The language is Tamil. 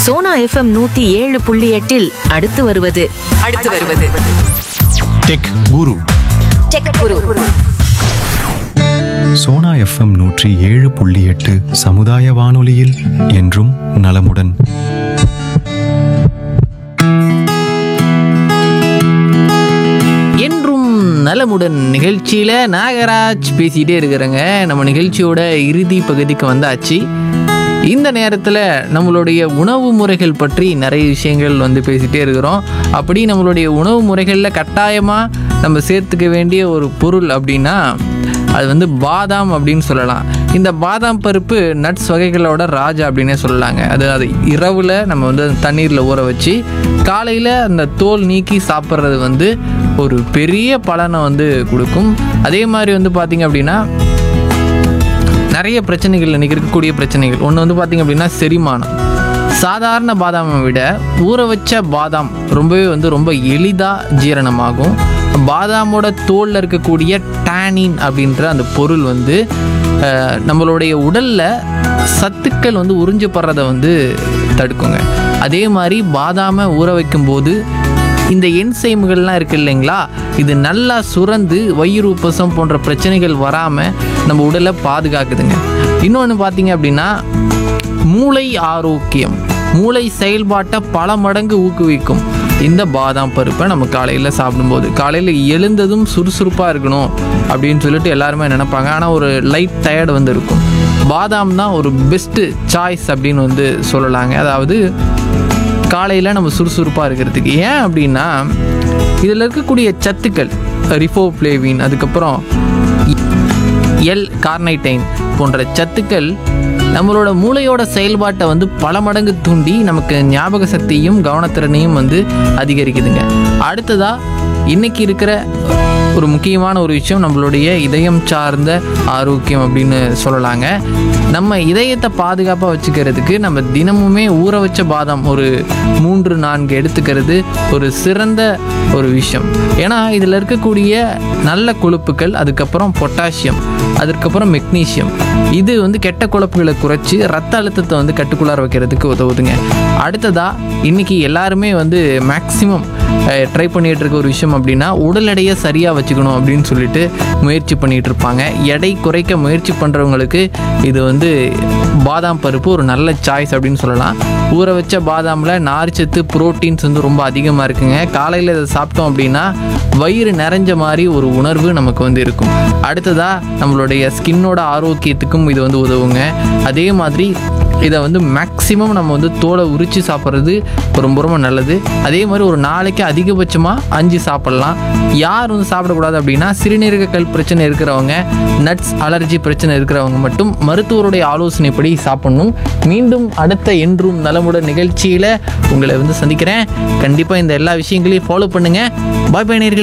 சோனா எஃப்எம் நூத்தி ஏழு புள்ளி எட்டில் அடுத்து வருவது அடுத்து வருவது tech Guru tech Guru Sona FM நூற்றி ஏழு புள்ளி எட்டு சமுதாய வானொலியில் என்றும் நலமுடன் என்றும் நலமுடன் நிகழ்ச்சியில் நாகராஜ் பேசிகிட்டே இருக்கிறேங்க நம்ம நிகழ்ச்சியோட இறுதி பகுதிக்கு வந்தாச்சு இந்த நேரத்தில் நம்மளுடைய உணவு முறைகள் பற்றி நிறைய விஷயங்கள் வந்து பேசிகிட்டே இருக்கிறோம் அப்படி நம்மளுடைய உணவு முறைகளில் கட்டாயமாக நம்ம சேர்த்துக்க வேண்டிய ஒரு பொருள் அப்படின்னா அது வந்து பாதாம் அப்படின்னு சொல்லலாம் இந்த பாதாம் பருப்பு நட்ஸ் வகைகளோட ராஜா அப்படின்னே சொல்லலாங்க அது அது இரவில் நம்ம வந்து தண்ணீரில் ஊற வச்சு காலையில் அந்த தோல் நீக்கி சாப்பிட்றது வந்து ஒரு பெரிய பலனை வந்து கொடுக்கும் அதே மாதிரி வந்து பார்த்திங்க அப்படின்னா நிறைய பிரச்சனைகள் இன்றைக்கி இருக்கக்கூடிய பிரச்சனைகள் ஒன்று வந்து பார்த்திங்க அப்படின்னா செரிமானம் சாதாரண பாதாமை விட ஊற வச்ச பாதாம் ரொம்பவே வந்து ரொம்ப எளிதாக ஜீரணமாகும் பாதாமோட தோலில் இருக்கக்கூடிய டேனின் அப்படின்ற அந்த பொருள் வந்து அஹ், நம்மளுடைய உடலில் சத்துக்கள் வந்து உறிஞ்சப்படுறதை வந்து தடுக்குங்க அதே மாதிரி பாதாமை ஊற வைக்கும்போது இந்த என்சைம்கள்லாம் இருக்கு இல்லைங்களா இது நல்லா சுரந்து வயிறு உப்பசம் போன்ற பிரச்சனைகள் வராமல் நம்ம உடலை பாதுகாக்குதுங்க இன்னொன்று பார்த்தீங்க அப்படின்னா மூளை ஆரோக்கியம் மூளை செயல்பாட்டை பல மடங்கு ஊக்குவிக்கும் இந்த பாதாம் பருப்பை நம்ம காலையில் சாப்பிடும்போது காலையில் எழுந்ததும் சுறுசுறுப்பாக இருக்கணும் அப்படின்னு சொல்லிட்டு எல்லாருமே நினைப்பாங்க ஆனால் ஒரு லைட் டயர்டு வந்து இருக்கும் பாதாம் தான் ஒரு பெஸ்ட்டு சாய்ஸ் அப்படின்னு வந்து சொல்லலாங்க அதாவது காலையில் நம்ம சுறுசுறுப்பாக இருக்கிறதுக்கு ஏன் அப்படின்னா இதில் இருக்கக்கூடிய சத்துக்கள் ரிஃபோப்ளேவின் அதுக்கப்புறம் எல் கார்னைடைன் போன்ற சத்துக்கள் நம்மளோட மூளையோட செயல்பாட்டை வந்து பல மடங்கு தூண்டி நமக்கு ஞாபக சக்தியும் கவனத்திறனையும் வந்து அதிகரிக்குதுங்க அடுத்ததா இன்னைக்கு இருக்கிற ஒரு முக்கியமான ஒரு விஷயம் நம்மளுடைய இதயம் சார்ந்த ஆரோக்கியம் அப்படின்னு சொல்லலாங்க நம்ம இதயத்தை பாதுகாப்பாக வச்சுக்கிறதுக்கு நம்ம தினமுமே ஊற வச்ச பாதாம் ஒரு மூன்று நான்கு எடுத்துக்கிறது ஒரு சிறந்த ஒரு விஷயம் ஏன்னா இதில் இருக்கக்கூடிய நல்ல கொழுப்புகள் அதுக்கப்புறம் பொட்டாசியம் அதுக்கப்புறம் மெக்னீசியம் இது வந்து கெட்ட கொழுப்புகளை குறைச்சி ரத்த அழுத்தத்தை வந்து கட்டுக்குள்ளார வைக்கிறதுக்கு உதவுதுங்க அடுத்ததா இன்னைக்கு எல்லாருமே வந்து மேக்சிமம் ட்ரை பண்ணிட்டு இருக்க ஒரு விஷயம் அப்படின்னா உடல் எடையை சரியாக வச்சுக்கணும் அப்படின்னு சொல்லிட்டு முயற்சி பண்ணிட்டு இருப்பாங்க எடை குறைக்க முயற்சி பண்ணுறவங்களுக்கு இது வந்து பாதாம் பருப்பு ஒரு நல்ல சாய்ஸ் அப்படின்னு சொல்லலாம் ஊற வச்ச பாதாமில் நார்ச்சத்து புரோட்டீன்ஸ் வந்து ரொம்ப அதிகமாக இருக்குங்க காலையில் இதை சாப்பிட்டோம் அப்படின்னா வயிறு நிறைஞ்ச மாதிரி ஒரு உணர்வு நமக்கு வந்து இருக்கும் அடுத்ததாக நம்மளுடைய ஸ்கின்னோட ஆரோக்கியத்துக்கும் இது வந்து உதவுங்க அதே மாதிரி இதை வந்து மேக்ஸிமம் நம்ம வந்து தோலை உரித்து சாப்பிட்றது ரொம்ப ரொம்ப நல்லது அதே மாதிரி ஒரு நாளைக்கு அதிகபட்சமாக அஞ்சு சாப்பிட்லாம் யார் வந்து சாப்பிடக்கூடாது அப்படின்னா சிறுநீரக கல் பிரச்சனை இருக்கிறவங்க நட்ஸ் அலர்ஜி பிரச்சனை இருக்கிறவங்க மட்டும் மருத்துவருடைய ஆலோசனைப்படி சாப்பிடணும் மீண்டும் அடுத்த என்றும் நலமுடன் நிகழ்ச்சியில் உங்களை வந்து சந்திக்கிறேன் கண்டிப்பாக இந்த எல்லா விஷயங்களையும் ஃபாலோ பண்ணுங்கள் பாய் பாய் நேயர்களே